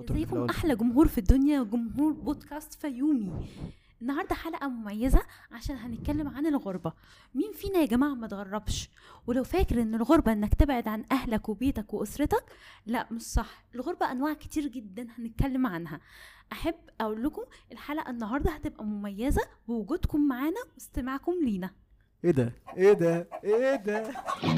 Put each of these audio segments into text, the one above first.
تقولي في ازيكم الأول؟ احلى جمهور في الدنيا جمهور بودكاست فيومي النهارده حلقه مميزه عشان هنتكلم عن الغربه مين فينا يا جماعه ما تغربش ولو فاكر ان الغربه انك تبعد عن اهلك وبيتك واسرتك لا مش صح الغربه انواع كتير جدا هنتكلم عنها احب اقول لكم الحلقه النهارده هتبقى مميزه بوجودكم معانا واستماعكم لينا ايه ده ايه ده ايه ده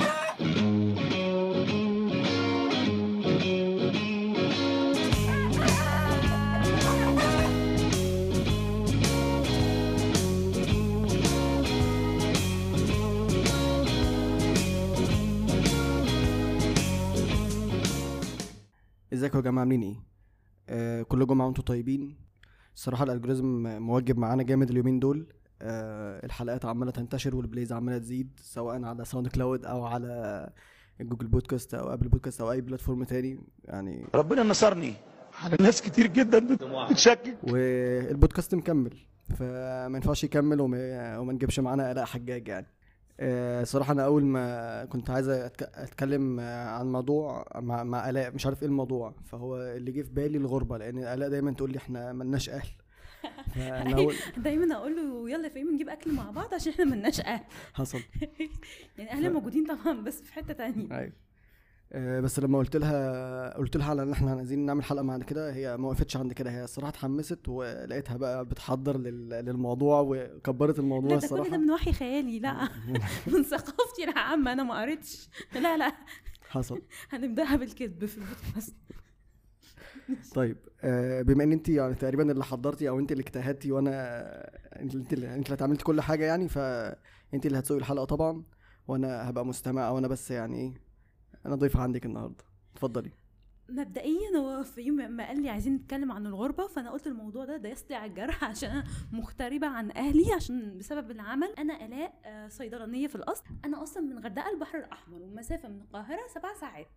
ازيكم يا جماعه عاملين ايه آه كل جمعه وانتم طيبين الصراحه الالجوريزم موجب معانا جامد اليومين دول آه الحلقات عماله تنتشر والبلايز عماله تزيد سواء على ساوند كلاود او على جوجل بودكاست او ابل بودكاست او اي بلاتفورم تاني يعني ربنا نصرني على ناس كتير جدا بت- بتشكك والبودكاست مكمل فما ينفعش يكمل وما, وما نجيبش معانا الاء حجاج يعني آه، صراحة أنا أول ما كنت عايز أتك- أتكلم آه، عن موضوع مع مع آلاء مش عارف إيه الموضوع فهو اللي جه في بالي الغربة لأن آلاء دايما تقول لي إحنا ملناش أهل فأنا أول دايما اقول له يلا فاهم نجيب اكل مع بعض عشان احنا ملناش اهل حصل يعني اهلنا موجودين طبعا بس في حته تانية ايوه آه، بس لما قلت لها قلت لها على ان احنا عايزين نعمل حلقه بعد كده هي ما وقفتش عند كده هي الصراحه اتحمست ولقيتها بقى بتحضر لل- للموضوع وكبرت الموضوع لا ده كل الصراحه ده من وحي خيالي لا من ثقافتي العامة أنا ما قريتش لا لا حصل هنبدأها بالكذب في البودكاست طيب آه، بما ان انت يعني تقريبا اللي حضرتي او انت اللي اجتهدتي وانا انت انت اللي انت اللي اتعملتي كل حاجه يعني فانت اللي هتسوقي الحلقه طبعا وانا هبقى مستمع وانا بس يعني ايه انا ضيف عندك النهارده اتفضلي مبدئيا هو في يوم ما قال لي عايزين نتكلم عن الغربة فأنا قلت الموضوع ده دايست لي على الجرح عشان أنا مغتربة عن أهلي عشان بسبب العمل أنا آلاء آه، صيدلانية في الأصل أنا أصلا من غردقة البحر الأحمر والمسافة من القاهرة سبع ساعات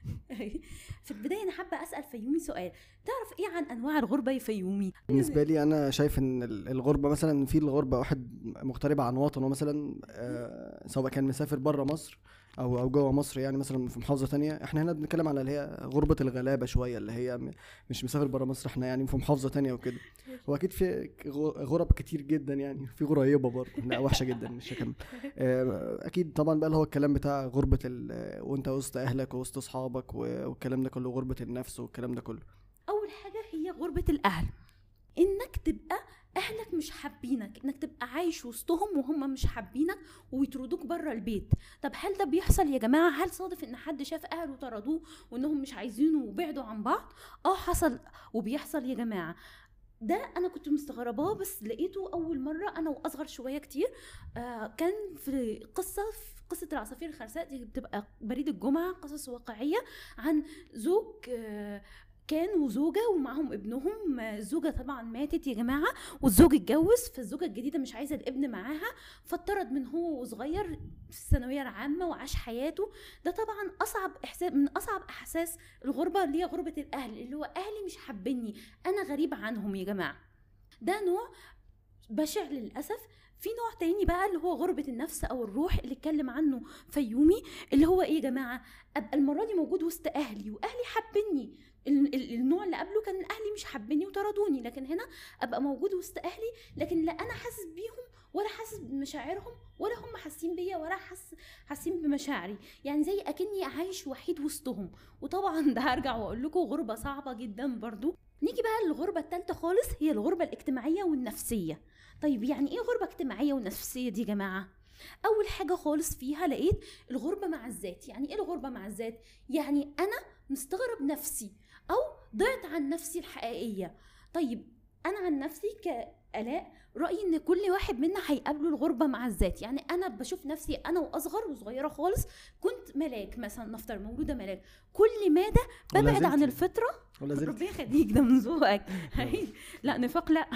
في البداية أنا حابة أسأل فيومي سؤال تعرف إيه عن أنواع الغربة يا فيومي؟ بالنسبه لي انا شايف ان ال- الغربه مثلا في الغربه واحد مغترب عن وطنه مثلا آه، سواء كان مسافر بره مصر او او جوه مصر يعني مثلا في محافظه تانية احنا هنا بنتكلم على اللي هي غربه الغلابه شويه اللي هي م- مش مسافر بره مصر احنا يعني في محافظه تانية وكده واكيد في ك- غ- غرب كتير جدا يعني في غريبه برضه لا وحشه جدا مش هكمل آه، اكيد طبعا بقى اللي هو الكلام بتاع غربه ال- وانت وسط اهلك ووسط اصحابك و- والكلام ده كله غربه النفس والكلام ده كله اول حاجه هي غربه الاهل انك تبقى اهلك مش حابينك انك تبقى عايش وسطهم وهم مش حابينك ويطردوك بره البيت طب هل ده بيحصل يا جماعه هل صادف ان حد شاف اهله طردوه وانهم مش عايزينه وبعدوا عن بعض اه حصل وبيحصل يا جماعه ده انا كنت مستغرباه بس لقيته اول مره انا واصغر شويه كتير آه كان في قصه في قصه العصافير الخرساء دي بتبقى بريد الجمعه قصص واقعيه عن زوج آه كان وزوجة ومعهم ابنهم آه، الزوجة طبعا ماتت يا جماعة والزوج اتجوز فالزوجة الجديدة مش عايزة الابن معاها فاضطرد من هو وصغير في الثانوية العامة وعاش حياته ده طبعا أصعب إحساس من أصعب أحساس الغربة اللي هي غربة الأهل اللي هو أهلي مش حابيني أنا غريب عنهم يا جماعة ده نوع بشع للأسف في نوع تاني بقى اللي هو غربة النفس أو الروح اللي اتكلم عنه فيومي اللي هو إيه يا جماعة أبقى المرة دي موجود وسط أهلي وأهلي حابيني ال- ال- النوع اللي قبله كان اهلي مش حابيني وطردوني لكن هنا ابقى موجود وسط اهلي لكن لا انا حاسس بيهم ولا حاسس بمشاعرهم ولا هم حاسين بيا ولا حاسس حاسين بمشاعري يعني زي اكني عايش وحيد وسطهم وطبعا ده هرجع واقول لكم غربه صعبه جدا برضو نيجي بقى للغربه الثالثه خالص هي الغربه الاجتماعيه والنفسيه طيب يعني ايه غربه اجتماعيه ونفسيه دي يا جماعه اول حاجه خالص فيها لقيت الغربه مع الذات يعني ايه الغربه مع الذات يعني انا مستغرب نفسي او ضعت عن نفسي الحقيقيه طيب انا عن نفسي كالاء رايي ان كل واحد منا هيقابله الغربه مع الذات يعني انا بشوف نفسي انا واصغر وصغيره خالص كنت ملاك مثلا نفترض مولوده ملاك كل مدى ولا ببعد عن زلت. الفطره ولا زلت ربنا يخليك ده من ذوقك هي- لا نفاق لا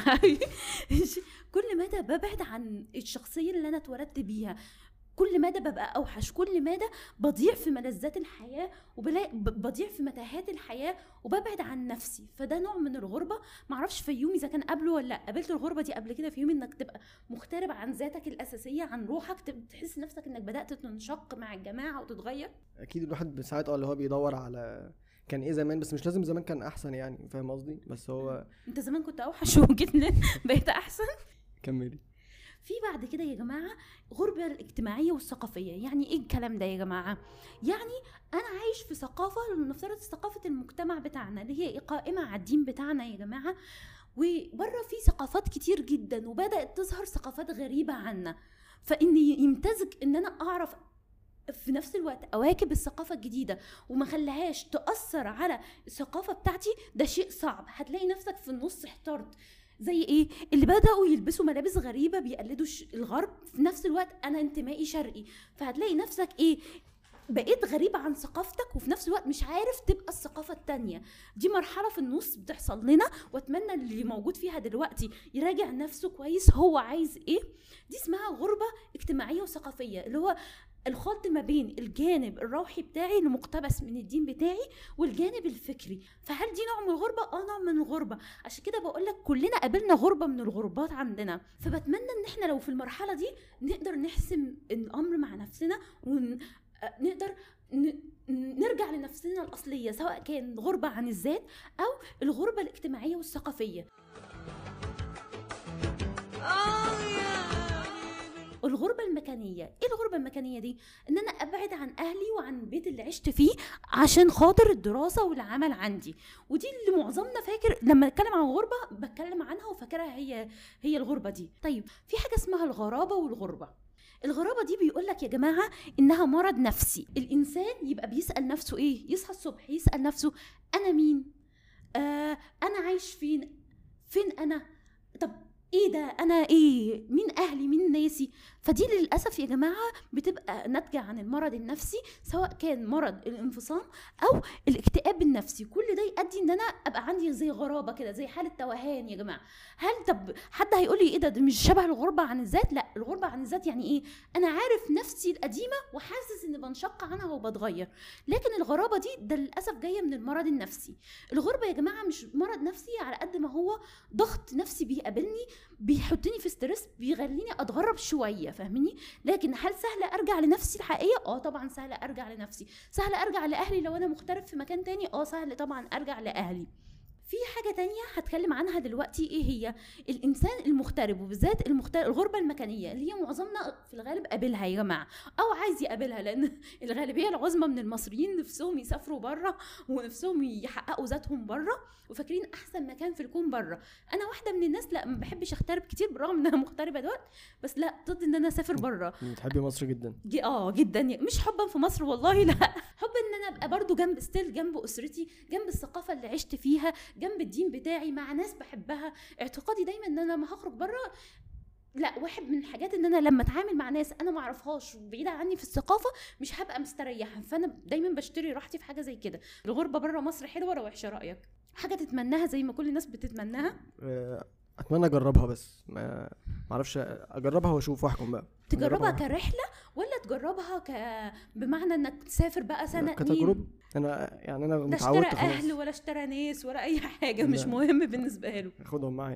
كل مدى ببعد عن الشخصيه اللي انا اتولدت بيها كل مدى ببقى اوحش كل مدى بضيع في ملذات الحياه وبلاقي ب- بضيع في متاهات الحياه وببعد عن نفسي فده نوع من الغربه معرفش في يومي اذا كان قبله ولا لا قابلت الغربه دي قبل كده في يوم انك تبقى مغترب عن ذاتك الاساسيه عن روحك تب- تحس نفسك انك بدات تنشق مع الجماعه وتتغير اكيد الواحد ساعات اه اللي هو بيدور على كان ايه زمان بس مش لازم زمان كان احسن يعني فاهم قصدي بس هو انت زمان كنت اوحش وجيت ل- بقيت احسن كملي في بعد كده يا جماعه غربه الاجتماعيه والثقافيه يعني ايه الكلام ده يا جماعه يعني انا عايش في ثقافه نفترض ثقافه المجتمع بتاعنا اللي هي قائمه على الدين بتاعنا يا جماعه وبره في ثقافات كتير جدا وبدات تظهر ثقافات غريبه عنا فان يمتزج ان انا اعرف في نفس الوقت اواكب الثقافه الجديده وما خليهاش تاثر على الثقافه بتاعتي ده شيء صعب هتلاقي نفسك في النص احترت زي ايه اللي بداوا يلبسوا ملابس غريبه بيقلدوا ش- الغرب في نفس الوقت انا انتمائي شرقي فهتلاقي نفسك ايه بقيت غريب عن ثقافتك وفي نفس الوقت مش عارف تبقى الثقافة التانية دي مرحلة في النص بتحصل لنا واتمنى اللي موجود فيها دلوقتي يراجع نفسه كويس هو عايز ايه دي اسمها غربة اجتماعية وثقافية اللي هو الخلط ما بين الجانب الروحي بتاعي اللي مقتبس من الدين بتاعي والجانب الفكري فهل دي نوع من الغربة؟ اه نوع من الغربة عشان كده بقول لك كلنا قابلنا غربة من الغربات عندنا فبتمنى ان احنا لو في المرحلة دي نقدر نحسم الامر مع نفسنا ون... آه، نقدر ن... نرجع لنفسنا الأصلية سواء كان غربة عن الذات أو الغربة الاجتماعية والثقافية الغربة المكانية ايه الغربة المكانية دي ان انا ابعد عن اهلي وعن البيت اللي عشت فيه عشان خاطر الدراسة والعمل عندي ودي اللي معظمنا فاكر لما نتكلم عن غربة بتكلم عنها وفاكرها هي هي الغربة دي طيب في حاجة اسمها الغرابة والغربة الغرابة دي بيقول لك يا جماعة إنها مرض نفسي الإنسان يبقى بيسأل نفسه إيه يصحى الصبح يسأل نفسه أنا مين آه أنا عايش فين فين أنا طب ايه ده انا ايه مين اهلي مين ناسي فدي للاسف يا جماعه بتبقى ناتجه عن المرض النفسي سواء كان مرض الانفصام او الاكتئاب النفسي كل ده يؤدي ان انا ابقى عندي زي غرابه كده زي حاله توهان يا جماعه هل طب حد هيقول لي ايه ده, ده مش شبه الغربه عن الذات لا الغربه عن الذات يعني ايه انا عارف نفسي القديمه وحاسس ان بنشق عنها وبتغير لكن الغرابه دي ده للاسف جايه من المرض النفسي الغربه يا جماعه مش مرض نفسي على قد ما هو ضغط نفسي بيقابلني بيحطني في ستريس بيخليني اتغرب شويه فاهمني لكن هل سهل ارجع لنفسي الحقيقيه اه طبعا سهل ارجع لنفسي سهل ارجع لاهلي لو انا مغترب في مكان تاني اه سهل طبعا ارجع لاهلي في حاجة تانية هتكلم عنها دلوقتي ايه هي الانسان المغترب وبالذات المغترب الغربة المكانية اللي هي معظمنا في الغالب قابلها يا جماعة او عايز يقابلها لان الغالبية العظمى من المصريين نفسهم يسافروا بره ونفسهم يحققوا ذاتهم بره وفاكرين احسن مكان في الكون بره انا واحدة من الناس لا ما بحبش اغترب كتير بالرغم ان انا مغتربة دلوقتي بس لا ضد ان انا اسافر بره بتحبي مصر جدا ج- اه جدا مش حبا في مصر والله لا حب ان انا ابقى برضو جنب ستيل جنب اسرتي جنب الثقافه اللي عشت فيها جنب الدين بتاعي مع ناس بحبها اعتقادي دايما ان انا لما هخرج بره لا واحد من الحاجات ان انا لما اتعامل مع ناس انا ما اعرفهاش وبعيده عني في الثقافه مش هبقى مستريحه فانا دايما بشتري راحتي في حاجه زي كده الغربه بره مصر حلوه ولا وحشه رايك حاجه تتمناها زي ما كل الناس بتتمناها آه، اتمنى اجربها بس ما معرفش اجربها واشوف واحكم بقى تجربها أجربها. كرحله ولا تجربها ك بمعنى انك تسافر بقى سنه كتجربة انا يعني انا لا متعودت اشترى خلاص اهل ولا اشترى ناس ولا اي حاجه مش لا. مهم بالنسبه له اخدهم معايا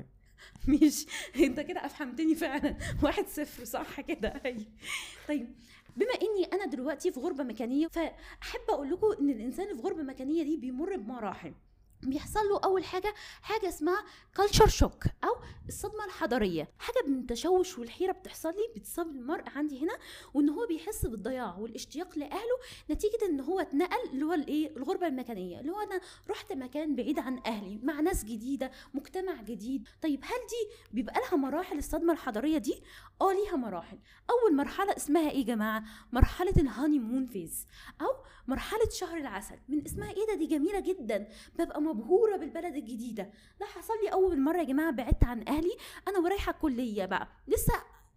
مش انت كده افهمتني فعلا واحد صفر صح كده ايوه طيب بما اني انا دلوقتي في غربه مكانيه فاحب اقول لكم ان الانسان اللي في غربه مكانيه دي بيمر بمراحل بيحصل له اول حاجه حاجه اسمها كلتشر شوك او الصدمه الحضاريه حاجه من التشوش والحيره بتحصل لي بتصاب المرء عندي هنا وان هو بيحس بالضياع والاشتياق لاهله نتيجه ان هو اتنقل اللي هو الايه الغربه المكانيه اللي هو انا رحت مكان بعيد عن اهلي مع ناس جديده مجتمع جديد طيب هل دي بيبقى لها مراحل الصدمه الحضاريه دي اه ليها مراحل اول مرحله اسمها ايه يا جماعه مرحله الهاني مون فيز او مرحله شهر العسل من اسمها ايه ده دي جميله جدا ببقى مبهوره بالبلد الجديده ده حصل لي اول مره يا جماعه بعدت عن اهلي انا ورايحه الكليه بقى لسه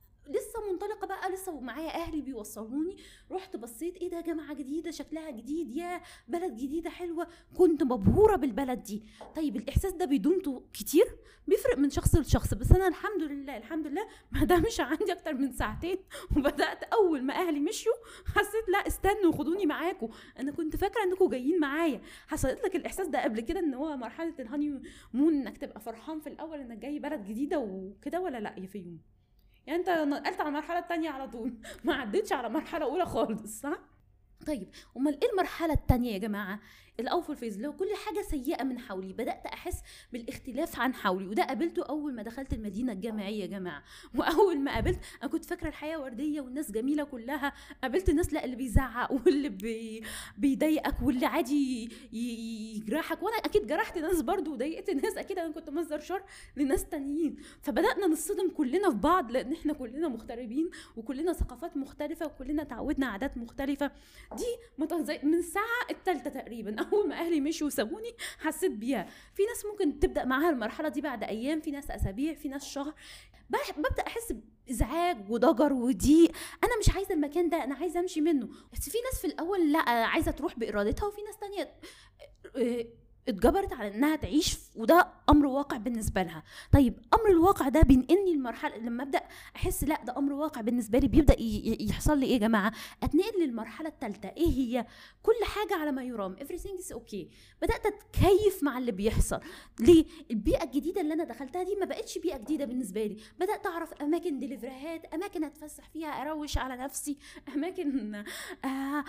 لسه منطلقه بقى لسه معايا اهلي بيوصلوني رحت بصيت ايه ده جامعه جديده شكلها جديد يا بلد جديده حلوه كنت مبهوره بالبلد دي طيب الاحساس ده بيدوم كتير بيفرق من شخص لشخص بس انا الحمد لله الحمد لله ما دامش عندي اكتر من ساعتين وبدات اول ما اهلي مشيوا حسيت لا استنوا خدوني معاكم انا كنت فاكره انكم جايين معايا حصلت لك الاحساس ده قبل كده ان هو مرحله الهاني مون انك تبقى فرحان في الاول انك جاي بلد جديده وكده ولا لا يا فيوم يعني انت نقلت على المرحله التانية على طول ما عدتش على مرحله اولى خالص صح طيب امال ايه المرحله التانية يا جماعه الاوفر فيز لو كل حاجه سيئه من حولي بدات احس بالاختلاف عن حولي وده قابلته اول ما دخلت المدينه الجامعيه يا جماعه واول ما قابلت انا كنت فاكره الحياه ورديه والناس جميله كلها قابلت ناس لا اللي بيزعق واللي بي بيضايقك واللي عادي ي- ي- يجرحك وانا اكيد جرحت ناس برضو وضايقت ناس اكيد انا كنت مصدر شر لناس تانيين فبدانا نصطدم كلنا في بعض لان احنا كلنا مغتربين وكلنا ثقافات مختلفه وكلنا تعودنا عادات مختلفه دي متز- من الساعه الثالثه تقريبا اول ما اهلي مشوا وسابوني حسيت بيها في ناس ممكن تبدا معاها المرحله دي بعد ايام في ناس اسابيع في ناس شهر بح- ببدا احس بازعاج وضجر وضيق انا مش عايزه المكان ده انا عايزه امشي منه بس في ناس في الاول لا عايزه تروح بارادتها وفي ناس تانية آه، اتجبرت على انها تعيش وده امر واقع بالنسبه لها طيب امر الواقع ده بينقلني لمرحله لما ابدا احس لا ده امر واقع بالنسبه لي بيبدا ي- ي- يحصل لي ايه يا جماعه اتنقل للمرحله الثالثه ايه هي كل حاجه على ما يرام everything is okay بدات اتكيف مع اللي بيحصل ليه البيئه الجديده اللي انا دخلتها دي ما بقتش بيئه جديده بالنسبه لي بدات اعرف اماكن دليفريهات اماكن اتفسح فيها اروش على نفسي اماكن آه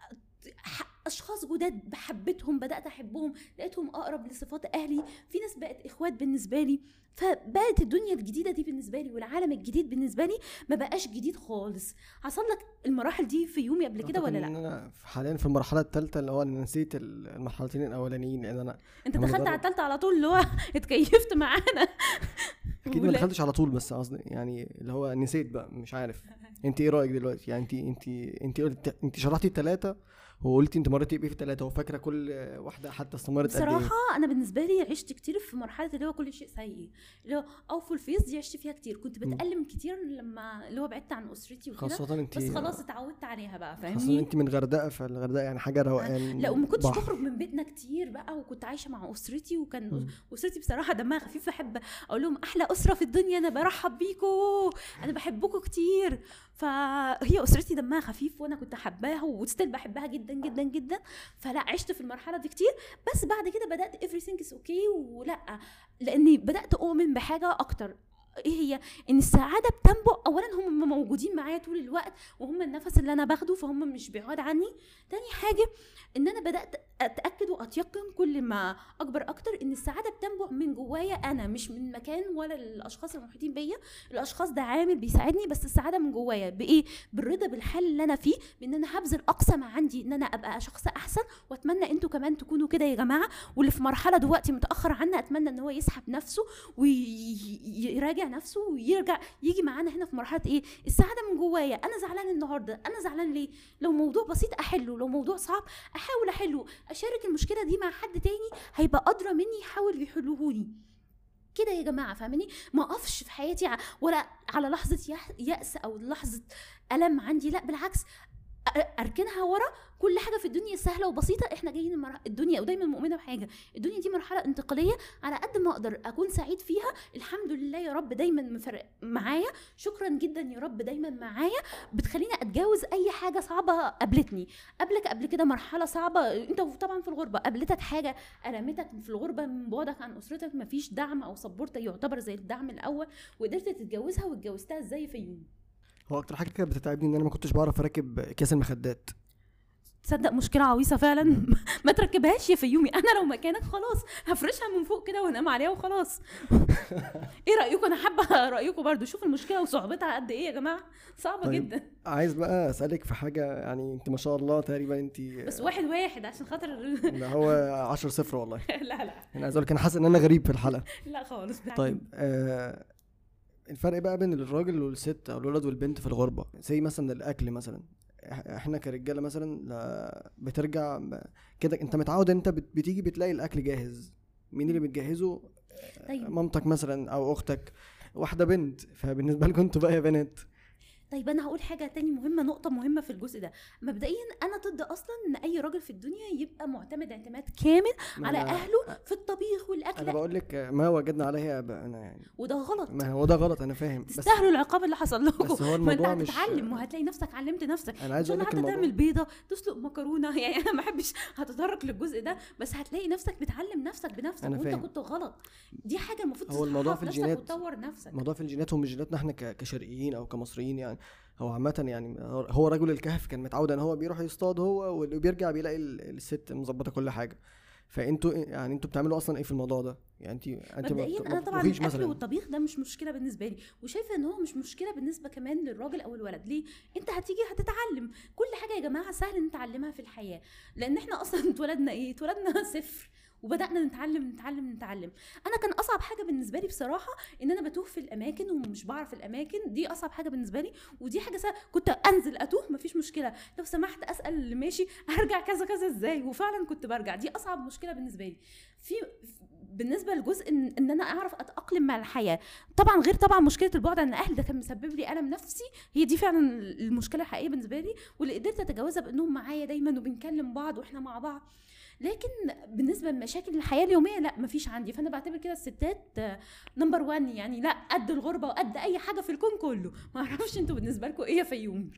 ح- اشخاص جداد بحبتهم بدات احبهم لقيتهم اقرب لصفات اهلي في ناس بقت اخوات بالنسبه لي فبقت الدنيا الجديده دي بالنسبه لي والعالم الجديد بالنسبه لي ما بقاش جديد خالص حصل لك المراحل دي في يومي قبل كده أعتقد ولا إن لا انا حاليا في المرحله الثالثه اللي هو انا نسيت ال- المرحلتين الاولانيين لان انا انت أنا دخلت مجرد- على الثالثه على طول اللي هو اتكيفت معانا اكيد ما ولا- دخلتش على طول بس قصدي يعني اللي هو نسيت بقى مش عارف انت ايه رايك دلوقتي يعني انت انت انت قلت انت شرحتي الثلاثه وقلتي انت مريتي بايه في الثلاثه وفاكره كل واحده حتى استمرت قد ايه بصراحة أنا بالنسبة لي عشت كتير في مرحلة اللي هو كل شيء سيء اللي هو أوفل فيز دي عشت فيها كتير كنت مم. بتألم كتير لما اللي هو بعدت عن أسرتي وكده خاصه انت بس خلاص اتعودت عليها بقى خاصه فاهمني انت من غردقه فالغردقه يعني حاجه روقان لا وما كنتش بحر. بخرج من بيتنا كتير بقى وكنت عايشه مع اسرتي وكان مم. اسرتي بصراحه دمها خفيف بحب اقول لهم احلى اسره في الدنيا انا برحب بيكم انا بحبكم كتير فهي اسرتي دمها خفيف وانا كنت حباها وستيل بحبها جدا جدا جدا فلا عشت في المرحله دي كتير بس بعد كده بدات everything is okay ولا لاني بدات اؤمن بحاجه اكتر ايه هي ان السعاده بتنبع اولا هم موجودين معايا طول الوقت وهم النفس اللي انا باخده فهم مش بعاد عني تاني حاجه ان انا بدات اتاكد واتيقن كل ما اكبر اكتر ان السعاده بتنبع من جوايا انا مش من مكان ولا الاشخاص المحيطين بيا الاشخاص ده عامل بيساعدني بس السعاده من جوايا بايه بالرضا بالحال اللي انا فيه بان انا هبذل اقصى ما عندي ان انا ابقى شخص احسن واتمنى انتوا كمان تكونوا كده يا جماعه واللي في مرحله دلوقتي متاخر عنا اتمنى ان هو يسحب نفسه ويراجع نفسه ويرجع يجي معانا هنا في مرحله ايه السعاده من جوايا انا زعلان النهارده انا زعلان ليه لو موضوع بسيط احله لو موضوع صعب احاول احله اشارك المشكله دي مع حد تاني هيبقى ادرى مني يحاول يحلهولي كده يا جماعه فاهماني ما اقفش في حياتي ع- ولا على لحظه يح- يأس او لحظه الم عندي لا بالعكس أ- اركنها ورا كل حاجه في الدنيا سهله وبسيطه احنا جايين المرح... الدنيا ودايما مؤمنه بحاجه الدنيا دي مرحله انتقاليه على قد ما اقدر اكون سعيد فيها الحمد لله يا رب دايما مفرق معايا شكرا جدا يا رب دايما معايا بتخليني اتجاوز اي حاجه صعبه قابلتني قبلك قبل كده مرحله صعبه انت طبعا في الغربه قابلتك حاجه المتك في الغربه من بعدك عن اسرتك مفيش دعم او سبورت يعتبر زي الدعم الاول وقدرت تتجوزها واتجوزتها ازاي في يوم هو اكتر حاجه كانت بتتعبني ان انا ما كنتش بعرف اركب كيس المخدات تصدق مشكلة عويصة فعلا ما تركبهاش يا فيومي انا لو مكانك خلاص هفرشها من فوق كده وانام عليها وخلاص ايه رأيكم انا حابة رأيكم برضو شوف المشكلة وصعوبتها قد ايه يا جماعة صعبة طيب. جدا عايز بقى اسالك في حاجه يعني انت ما شاء الله تقريبا انت بس واحد واحد عشان خاطر اللي هو 10 صفر والله لا لا انا عايز اقول لك انا حاسس ان انا غريب في الحلقه لا خالص طيب آه الفرق بقى بين الراجل والست او الولد والبنت في الغربه زي مثلا الاكل مثلا إح- احنا كرجاله مثلا لا بترجع ب- كده انت متعود ان انت بت- بتيجي بتلاقي الاكل جاهز مين اللي بتجهزه طيب مامتك مثلا او اختك واحده بنت فبالنسبه لكم انتوا بقى يا بنات طيب انا هقول حاجه تاني مهمه نقطه مهمه في الجزء ده مبدئيا انا ضد اصلا ان اي راجل في الدنيا يبقى معتمد اعتماد كامل ما على أنا- اهله في الطبيخ انا والاكل بقول لك ما وجدنا عليه اباءنا يعني وده غلط ما هو ده غلط انا فاهم بس تستاهلوا العقاب اللي حصل لكم بس هو ما انت الموضوع مش هتتعلم وهتلاقي نفسك علمت نفسك انا ان عايز شاء اقول الله لك حتى الموضوع تعمل بيضه تسلق مكرونه يعني انا ما بحبش هتطرق للجزء ده بس هتلاقي نفسك بتعلم نفسك بنفسك أنا وانت فاهم. كنت غلط دي حاجه المفروض هو الموضوع تصححها في نفسك الجينات. وتطور نفسك الموضوع في الجينات ومش جيناتنا احنا ك- كشرقيين او كمصريين يعني يعني هو عامة يعني هو- هو رجل الكهف كان متعود ان هو بيروح يصطاد هو وبيرجع بيلاقي ال- الست مظبطة كل حاجة فانتوا إيه- يعني انتوا بتعملوا اصلا ايه في الموضوع ده؟ يعني انت انت ما مبدئيا بت- انا ما طبعا بتطبخيش الاكل مثلا والطبيخ ده مش مشكله بالنسبه لي وشايفه ان هو مش مشكله بالنسبه كمان للراجل او الولد ليه انت هتيجي هتتعلم كل حاجه يا جماعه سهل نتعلمها في الحياه لان احنا اصلا اتولدنا ايه اتولدنا صفر وبدانا نتعلم نتعلم نتعلم انا كان اصعب حاجه بالنسبه لي بصراحه ان انا بتوه في الاماكن ومش بعرف الاماكن دي اصعب حاجه بالنسبه لي ودي حاجه سهل. كنت انزل اتوه مفيش مشكله لو سمحت اسال اللي ماشي هرجع كذا كذا ازاي وفعلا كنت برجع دي اصعب مشكله بالنسبه لي في بالنسبه لجزء ان, إن انا اعرف اتاقلم مع الحياه طبعا غير طبعا مشكله البعد عن الاهل ده كان مسبب لي الم نفسي هي دي فعلا المشكله الحقيقيه بالنسبه لي واللي قدرت اتجاوزها بانهم معايا دايما وبنكلم بعض واحنا مع بعض لكن بالنسبه لمشاكل الحياه اليوميه لا مفيش عندي فانا بعتبر كده الستات نمبر 1 يعني لا قد الغربه وقد اي حاجه في الكون كله ما اعرفش انتوا بالنسبه لكم ايه يا فيوم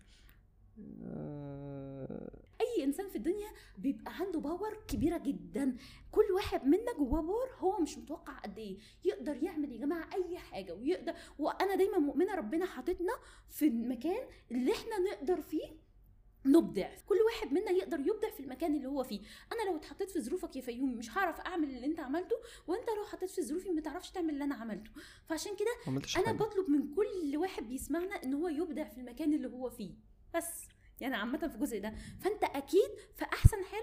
آه، اي انسان في الدنيا بيبقى عنده باور كبيره جدا كل واحد منا جواه باور هو مش متوقع قد ايه يقدر يعمل يا جماعه اي حاجه ويقدر وانا دايما مؤمنه ربنا حاططنا في المكان اللي احنا نقدر فيه نبدع كل واحد منا يقدر يبدع في المكان اللي هو فيه انا لو اتحطيت في ظروفك يا فيومي مش هعرف اعمل اللي انت عملته وانت لو حطيت في ظروفي ما تعرفش تعمل اللي انا عملته فعشان كده ما عملتش انا حاجة. بطلب من كل واحد بيسمعنا ان هو يبدع في المكان اللي هو فيه بس يعني عامة في الجزء ده فانت اكيد في احسن حال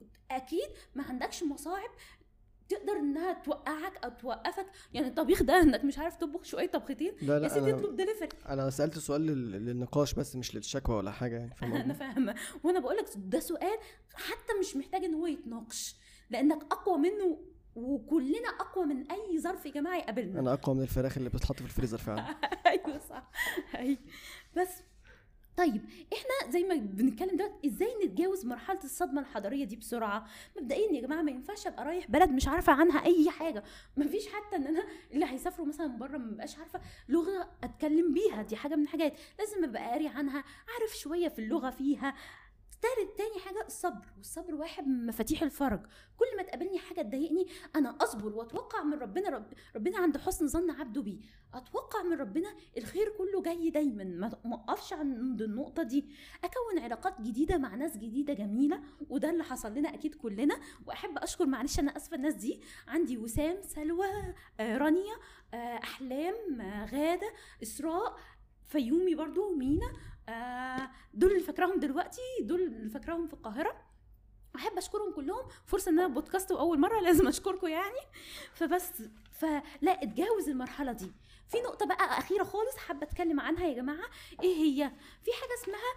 واكيد ما عندكش مصاعب تقدر انها توقعك او توقفك يعني الطبيخ ده انك مش عارف تطبخ شويه طبختين لا يا لا سيدي انا اطلب دليفري انا سالت سؤال لل- للنقاش بس مش للشكوى ولا حاجه يعني فاهم انا قصدي؟ فاهمه وانا بقول لك ده سؤال حتى مش محتاج ان هو يتناقش لانك اقوى منه وكلنا اقوى من اي ظرف يا جماعه يقابلنا انا اقوى من الفراخ اللي بتتحط في الفريزر فعلا ايوه صح ايوه بس طيب احنا زي ما بنتكلم دلوقتي ازاي نتجاوز مرحله الصدمه الحضاريه دي بسرعه مبدئيا يا جماعه ما ينفعش ابقى رايح بلد مش عارفه عنها اي حاجه ما فيش حتى ان انا اللي هيسافروا مثلا بره ما بقاش عارفه لغه اتكلم بيها دي حاجه من الحاجات لازم ابقى قاري عنها عارف شويه في اللغه فيها تالت تاني حاجة الصبر والصبر واحد من مفاتيح الفرج كل ما تقابلني حاجة تضايقني أنا أصبر وأتوقع من ربنا رب ربنا عند حسن ظن عبده بيه أتوقع من ربنا الخير كله جاي دايما ما ما أقفش عند النقطة دي أكون علاقات جديدة مع ناس جديدة جميلة وده اللي حصل لنا أكيد كلنا وأحب أشكر معلش أنا آسفة الناس دي عندي وسام سلوى آه، رانيا آه، أحلام آه، غادة إسراء فيومي برضو مينا آه، دول اللي فاكراهم دلوقتي دول اللي فاكراهم في القاهره احب اشكرهم كلهم فرصه ان انا بودكاست واول مره لازم اشكركم يعني فبس فلا اتجاوز المرحله دي في نقطه بقى اخيره خالص حابه اتكلم عنها يا جماعه ايه هي في حاجه اسمها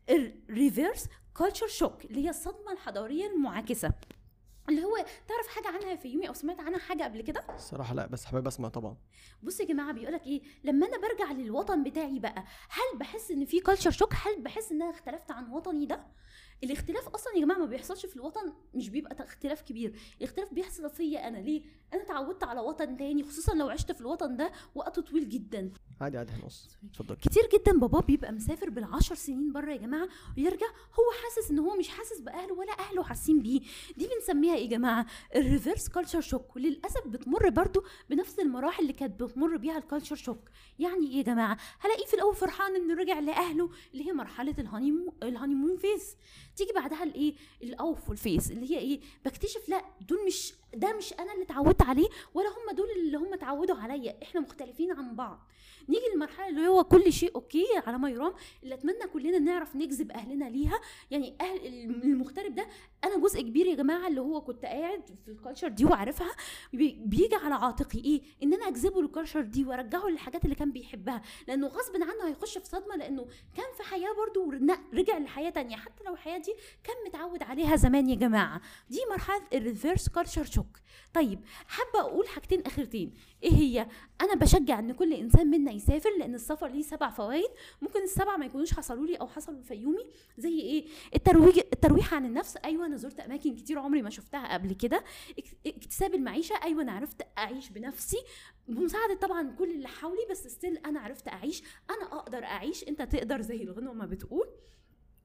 الريفيرس كلتشر شوك اللي هي الصدمه الحضاريه المعاكسه اللي هو تعرف حاجه عنها يا فيومي او سمعت عنها حاجه قبل كده الصراحه لا بس حابب اسمع طبعا بصوا يا جماعه بيقولك ايه لما انا برجع للوطن بتاعي بقى هل بحس ان في كلتشر شوك هل بحس ان انا اختلفت عن وطني ده الاختلاف اصلا يا جماعه ما بيحصلش في الوطن مش بيبقى اختلاف كبير الاختلاف بيحصل فيا انا ليه انا اتعودت على وطن تاني خصوصا لو عشت في الوطن ده وقت طويل جدا عادي عادي هنقص اتفضل كتير جدا بابا بيبقى مسافر بالعشر سنين بره يا جماعه ويرجع هو حاسس ان هو مش حاسس باهله ولا اهله حاسين بيه دي بنسميها ايه يا جماعه الريفرس كلتشر شوك وللاسف بتمر برضو بنفس المراحل اللي كانت بتمر بيها الكالتشر شوك يعني ايه يا جماعه هلاقيه في الاول فرحان انه رجع لاهله اللي هي مرحله الهانيمون الهانيمون فيز تيجي بعدها الايه الاوفول فيز اللي هي ايه بكتشف لا دول مش ده مش انا اللي اتعودت عليه ولا هم دول اللي هم اتعودوا عليا احنا مختلفين عن بعض نيجي للمرحله اللي هو كل شيء اوكي على ما يرام اللي اتمنى كلنا نعرف نجذب اهلنا ليها يعني اهل المغترب ده انا جزء كبير يا جماعه اللي هو كنت قاعد في الكالتشر دي وعارفها بي- بيجي على عاتقي ايه ان انا اجذبه للكالتشر دي وارجعه للحاجات اللي كان بيحبها لانه غصب عنه هيخش في صدمه لانه كان في حياه برضه ورن- رجع لحياه تانية حتى لو الحياه دي كان متعود عليها زمان يا جماعه دي مرحله الريفيرس كالتشر شوك طيب حابه اقول حاجتين اخرتين ايه هي انا بشجع ان كل انسان منا يسافر لان السفر ليه سبع فوائد ممكن السبع ما يكونوش حصلوا لي او حصلوا لفيومي زي ايه الترويج الترويح عن النفس ايوه انا زرت اماكن كتير عمري ما شفتها قبل كده اك- اكتساب المعيشه ايوه انا عرفت اعيش بنفسي بمساعده طبعا كل اللي حولي بس ستيل انا عرفت اعيش انا اقدر اعيش انت تقدر زي الغنوه ما بتقول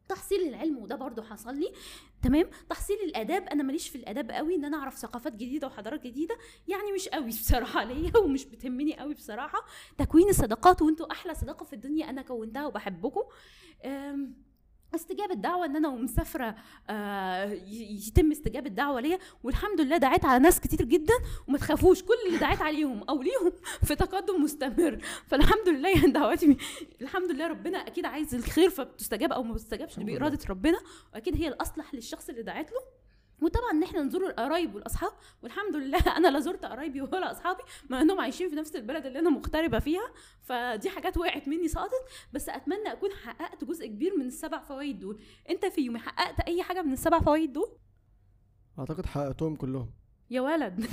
تحصيل العلم وده برضو حصل لي تمام تحصيل الاداب انا ماليش في الاداب قوي ان انا اعرف ثقافات جديده وحضارات جديده يعني مش قوي بصراحه ليا ومش بتهمني قوي بصراحه تكوين الصداقات وانتوا احلى صداقه في الدنيا انا كونتها وبحبكم أم، استجابة دعوة ان انا ومسافرة آه ي- يتم استجابة دعوة ليا والحمد لله دعيت على ناس كتير جدا وما تخافوش كل اللي دعيت عليهم او ليهم في تقدم مستمر فالحمد لله يعني دعواتي الحمد لله ربنا اكيد عايز الخير فبتستجاب او ما بتستجابش دي الحمد لله. باراده ربنا واكيد هي الاصلح للشخص اللي دعت له وطبعا ان احنا نزور القرايب والاصحاب والحمد لله انا لا زرت قرايبي ولا اصحابي مع انهم عايشين في نفس البلد اللي انا مغتربه فيها فدي حاجات وقعت مني سقطت بس اتمنى اكون حققت جزء كبير من السبع فوائد دول انت في يومي حققت اي حاجه من السبع فوائد دول اعتقد حققتهم كلهم يا ولد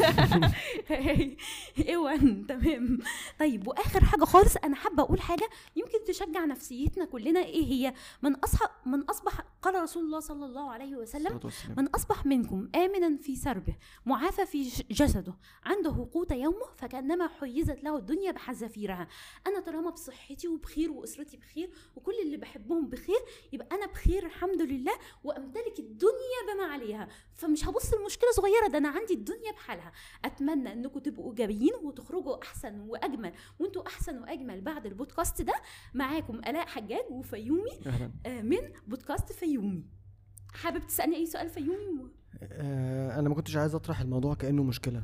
ايوه تمام طيب واخر حاجه خالص انا حابه اقول حاجه يمكن تشجع نفسيتنا كلنا ايه هي من اصبح من اصبح قال رسول الله صلى الله عليه وسلم الصلاة والسلام. من أصبح منكم آمنا في سربه معافى في ج- جسده عنده قوت يومه فكأنما حيزت له الدنيا بحذافيرها أنا طالما بصحتي وبخير وأسرتي بخير وكل اللي بحبهم بخير يبقى أنا بخير الحمد لله وأمتلك الدنيا بما عليها فمش هبص المشكلة صغيرة ده أنا عندي الدنيا بحالها أتمنى أنكم تبقوا إيجابيين وتخرجوا أحسن وأجمل وأنتوا أحسن وأجمل بعد البودكاست ده معاكم آلاء حجاج وفيومي اهلا آه، من بودكاست فيومي حابب تسألني أي سؤال فيومي آه انا ما كنتش عايز اطرح الموضوع كانه مشكله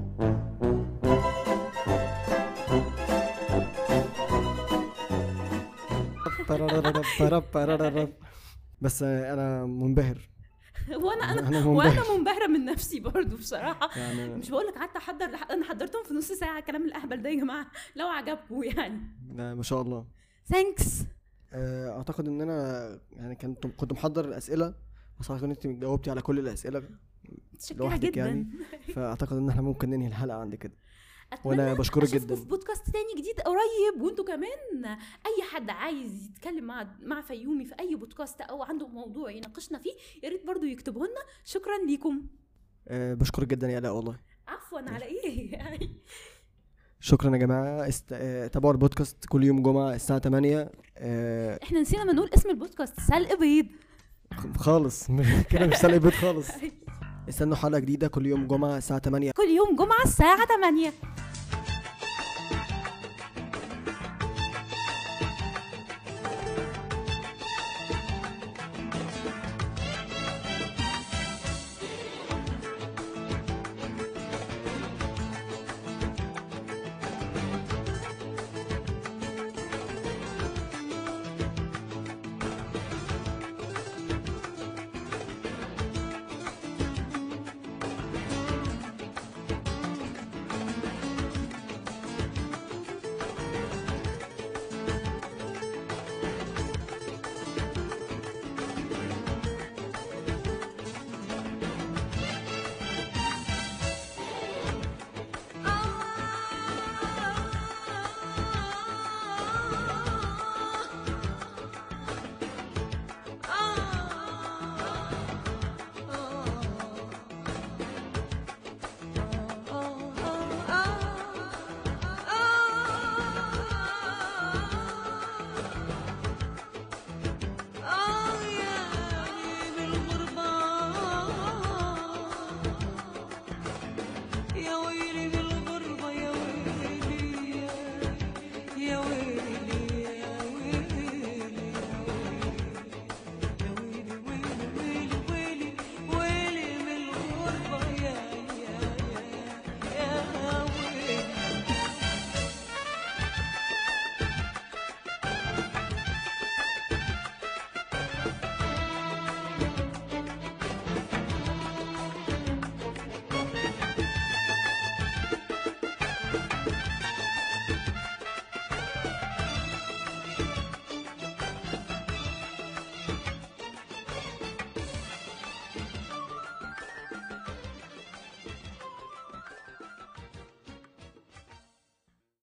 بس آه، انا منبهر وانا انا انا منبهر وانا منبهره من نفسي برضو بصراحه يعني مش بقول لك قعدت احضر لح- انا حضرتهم في نص ساعه كلام الاهبل ده يا جماعه لو عجبكم يعني ده ما شاء الله ثانكس آه، اعتقد ان انا يعني كنت كنت محضر الاسئله بس اعتقد ان انت جاوبتي على كل الاسئله متشكره لوحدك جدا يعني. فاعتقد ان احنا ممكن ننهي الحلقه عند كده اتمنى وانا بشكرك اشوفكم جدا في بودكاست تاني جديد قريب وانتوا كمان اي حد عايز يتكلم مع مع فيومي في اي بودكاست او عنده موضوع يناقشنا فيه يا ريت برضو يكتبه لنا شكرا ليكم آه، بشكرك جدا يا الاء والله عفوا على ايه يعني شكرا يا جماعه است... آه، تابعوا البودكاست كل يوم جمعه الساعه 8 آه، احنا نسينا ما نقول اسم البودكاست سلق بيض خالص كده مش سلق بيت خالص استنوا حلقه جديده كل يوم جمعه الساعه 8 كل يوم جمعه الساعه 8